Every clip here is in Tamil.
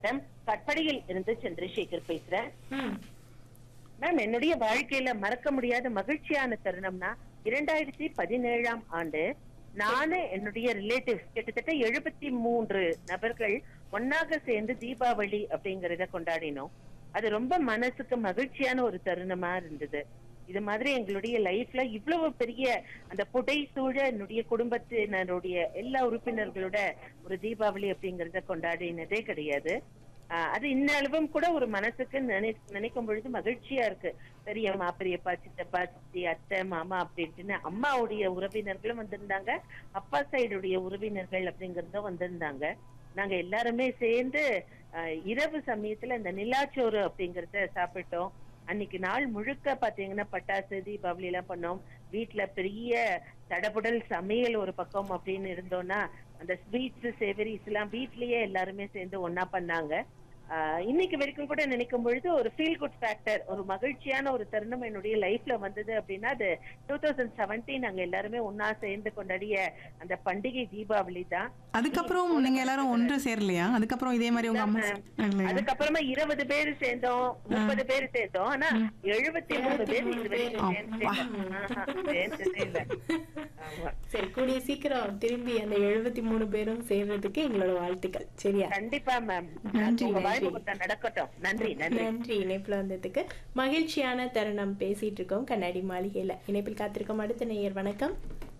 மாவட்டம் கட்படியில் இருந்து சந்திரசேகர் பேசுறேன் ம் மேம் என்னுடைய வாழ்க்கையில மறக்க முடியாத மகிழ்ச்சியான தருணம்னா இரண்டாயிரத்தி பதினேழாம் ஆண்டு நானு என்னுடைய ரிலேட்டிவ்ஸ் கிட்டத்தட்ட எழுபத்தி மூன்று நபர்கள் ஒன்னாக சேர்ந்து தீபாவளி அப்படிங்கறத கொண்டாடினோம் அது ரொம்ப மனசுக்கு மகிழ்ச்சியான ஒரு தருணமா இருந்தது இது மாதிரி எங்களுடைய லைஃப்ல இவ்வளவு பெரிய அந்த புடை சூழ என்னுடைய குடும்பத்தினருடைய எல்லா உறுப்பினர்களோட ஒரு தீபாவளி அப்படிங்கறத கொண்டாடினதே கிடையாது ஆஹ் அது இன்னளவும் கூட ஒரு மனசுக்கு நினை நினைக்கும் பொழுது மகிழ்ச்சியா இருக்கு பெரியம்மா பெரியப்பா சித்தப்பா சித்தி அத்தை மாமா அப்படின்ட்டுன்னு அம்மாவுடைய உறவினர்களும் வந்திருந்தாங்க அப்பா சைடுடைய உறவினர்கள் அப்படிங்கறதும் வந்திருந்தாங்க நாங்க எல்லாருமே சேர்ந்து ஆஹ் இரவு சமயத்துல இந்த நிலாச்சோறு அப்படிங்கறத சாப்பிட்டோம் அன்னைக்கு நாள் முழுக்க பாத்தீங்கன்னா பட்டாசு தீபாவளி எல்லாம் பண்ணோம் வீட்டுல பெரிய தடபுடல் சமையல் ஒரு பக்கம் அப்படின்னு இருந்தோம்னா அந்த ஸ்வீட்ஸ் சேவரிஸ் எல்லாம் வீட்லயே எல்லாருமே சேர்ந்து ஒன்னா பண்ணாங்க ஆஹ் இன்னைக்கு வரைக்கும் கூட நினைக்கும் பொழுது ஒரு ஃபீல் குட் ஃபேக்டர் ஒரு மகிழ்ச்சியான ஒரு தருணம் என்னுடைய லைஃப்ல வந்தது அப்படின்னா அது டூ தௌசண்ட் செவன்டீன் நாங்க எல்லாருமே ஒன்னா சேர்ந்து கொண்டாடிய அந்த பண்டிகை தீபாவளி தான் அதுக்கப்புறம் நீங்க எல்லாரும் ஒன்று சேரலையா அதுக்கப்புறம் இதே மாதிரி உங்க அம்மா இல்லையா? அதுக்கப்புறமா இருபது பேர் சேர்ந்தோம் முப்பது பேர் சேர்ந்தோம் ஆனா எழுபத்தி மூணு பேர் இது வரைக்கும் சேர்ந்ததே இல்ல. ஆஹா, சேர்ந்ததே இல்ல. ஆமா. சரி கூடிய சீக்கிரம் திரும்பி அந்த எழுபத்தி மூணு பேரும் சேர்றதுக்கு எங்களோட வாழ்த்துக்கள் சரியா கண்டிப்பா மேம் நன்றி, உங்க நன்றி. வாய்ப்பு கொடுத்தா நடக்கட்டும் நன்றி நன்றி நன்றி இணைப்புல வந்ததுக்கு மகிழ்ச்சியான தருணம் பேசிட்டு இருக்கோம் கண்ணாடி மாளிகையில இணைப்பில் காத்திருக்கும் அடுத்த நேயர் வணக்கம்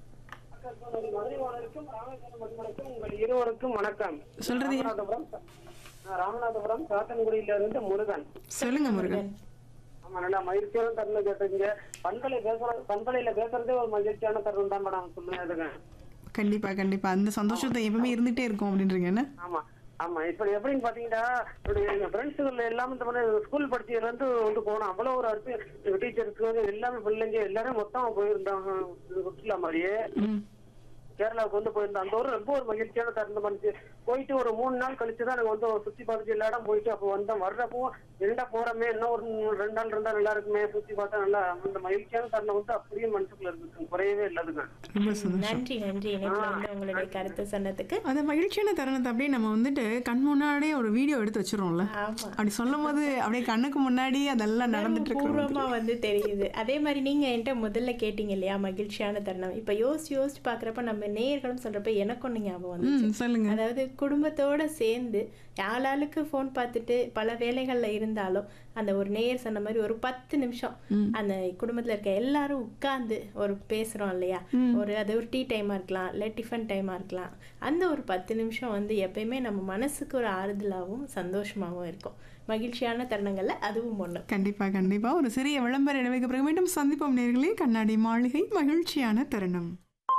மதுரை வானருக்கும் ராமேஸ்வரம் மதுமலைக்கும் உங்கள் இருவருக்கும் வணக்கம் சொல்றது ராமநாதபுரம் நான் ராமநாதபுரம் சாத்தன்குடியில இருந்து முருகன் சொல்லுங்க முருகன் ஆமா நல்லா மகிழ்ச்சியான தருணம் கேட்டீங்க பண்பலை பேசுற பண்பலையில பேசுறதே ஒரு மகிழ்ச்சியான தருணம் தான் மேடம் சொல்லுங்க கண்டிப்பா கண்டிப்பா அந்த சந்தோஷத்தை எப்பவுமே இருந்துட்டே இருக்கும் அப்படின்றீங்க என்ன ஆமா ஆமா இப்ப எப்படின்னு பாத்தீங்கன்னா என்னுடைய எங்க ஃப்ரெண்ட்ஸுகள் எல்லாம் இந்த மாதிரி ஸ்கூல் படிச்சதுல இருந்து வந்து போனோம் அவ்வளவு ஒரு அற்பு எங்க டீச்சருக்கு எல்லாமே பிள்ளைங்க எல்லாரும் மொத்தமா போயிருந்தாங்க சுற்றுலா மாதிரியே ம். கேரளாவுக்கு வந்து போயிருந்தோம் அந்த ஒரு ரொம்ப ஒரு மகிழ்ச்சியான தருணம் இருந்துச்சு போயிட்டு ஒரு மூணு நாள் கழிச்சு தான் நாங்க வந்து சுத்தி பார்த்துட்டு எல்லா இடம் போயிட்டு அப்போ வந்தோம் வர்றப்போ என்னடா போறோமே இன்னும் ஒரு ரெண்டு நாள் இருந்தா நல்லா இருக்குமே சுத்தி பார்த்தா நல்லா அந்த மகிழ்ச்சியான தருணம் வந்து அப்படியே மனசுக்குள்ள இருக்கு குறையவே இல்லாதுங்க ரொம்ப சந்தோஷம் நன்றி நன்றி இணைப்புல வந்து உங்களுடைய கருத்தை சொன்னதுக்கு அந்த மகிழ்ச்சியான தருணத்தை அப்படியே நம்ம வந்துட்டு கண் முன்னாடியே ஒரு வீடியோ எடுத்து வச்சிருவோம்ல ஆமா அப்படி சொல்லும் போது அப்படியே கண்ணுக்கு முன்னாடி அதெல்லாம் நடந்துட்டு இருக்கு பூர்வமா வந்து தெரியுது அதே மாதிரி நீங்க என்கிட்ட முதல்ல கேட்டீங்க இல்லையா மகிழ்ச்சியான தருணம் இப்ப யோசிச்சு யோசிச்சு பாக்குறப்ப நம்ம நேயர்களும் சொல்றப்ப எனக்கு ஒண்ணு ஞாபகம் வந்து ம் சொல்லுங்க அதாவது குடும்பத்தோட சேர்ந்து ஆளாளுக்கு ஃபோன் பார்த்துட்டு பல வேலைகள்ல இருந்தாலும் அந்த ஒரு நேயர் சொன்ன மாதிரி ஒரு பத்து நிமிஷம் அந்த குடும்பத்துல இருக்க எல்லாரும் உட்கார்ந்து ஒரு பேசுறோம் இல்லையா ஒரு அது ஒரு டீ டைமா இருக்கலாம் இல்ல டிஃபன் டைமா இருக்கலாம் அந்த ஒரு பத்து நிமிஷம் வந்து எப்பயுமே நம்ம மனசுக்கு ஒரு ஆறுதலாகவும் சந்தோஷமாகவும் இருக்கும் மகிழ்ச்சியான தருணங்கள்ல அதுவும் ஒண்ணு கண்டிப்பா கண்டிப்பா ஒரு சிறிய விளம்பர இடைவெளிக்கு பிறகு மீண்டும் சந்திப்போம் நேர்களே கண்ணாடி மாளிகை மகிழ்ச்சியான தருணம்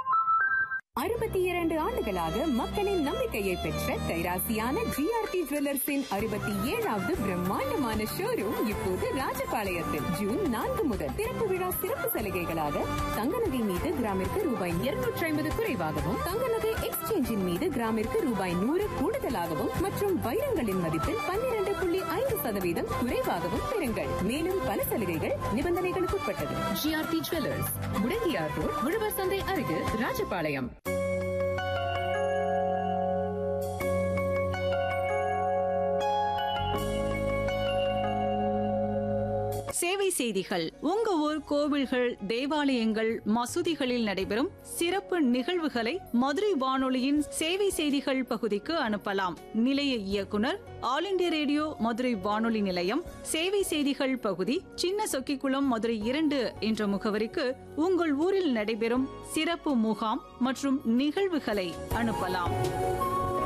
அறுபத்தி இரண்டு ஆண்டுகளாக மக்களின் நம்பிக்கையை பெற்ற கைராசியான ஜிஆர்டி ஜுவல்லர்ஸின் அறுபத்தி ஏழாவது பிரம்மாண்டமான ஷோரூம் இப்போது ராஜபாளையத்தில் ஜூன் நான்கு முதல் திறப்பு விழா சிறப்பு சலுகைகளாக தங்க நகை மீது கிராமிற்கு ரூபாய் இருநூற்றி ஐம்பது குறைவாகவும் தங்க நகை எக்ஸ்சேஞ்சின் மீது கிராமிற்கு ரூபாய் நூறு கூடுதலாகவும் மற்றும் வைரங்களின் மதிப்பில் பன்னிரண்டு புள்ளி ஐந்து சதவீதம் குறைவாகவும் பெறுங்கள் மேலும் பல சலுகைகள் நிபந்தனைகளுக்கு உட்பட்டது ஜிஆர்டி ஜுவல்லர்ஸ் முடங்கியார் ரோட் உழவர் சந்தை அருகில் ராஜபாளையம் சேவை செய்திகள் உங்க ஊர் கோவில்கள் தேவாலயங்கள் மசூதிகளில் நடைபெறும் சிறப்பு நிகழ்வுகளை மதுரை வானொலியின் சேவை செய்திகள் பகுதிக்கு அனுப்பலாம் நிலைய இயக்குனர் ஆல் இண்டியா ரேடியோ மதுரை வானொலி நிலையம் சேவை செய்திகள் பகுதி சின்ன சொக்கிக்குளம் மதுரை இரண்டு என்ற முகவரிக்கு உங்கள் ஊரில் நடைபெறும் சிறப்பு முகாம் மற்றும் நிகழ்வுகளை அனுப்பலாம்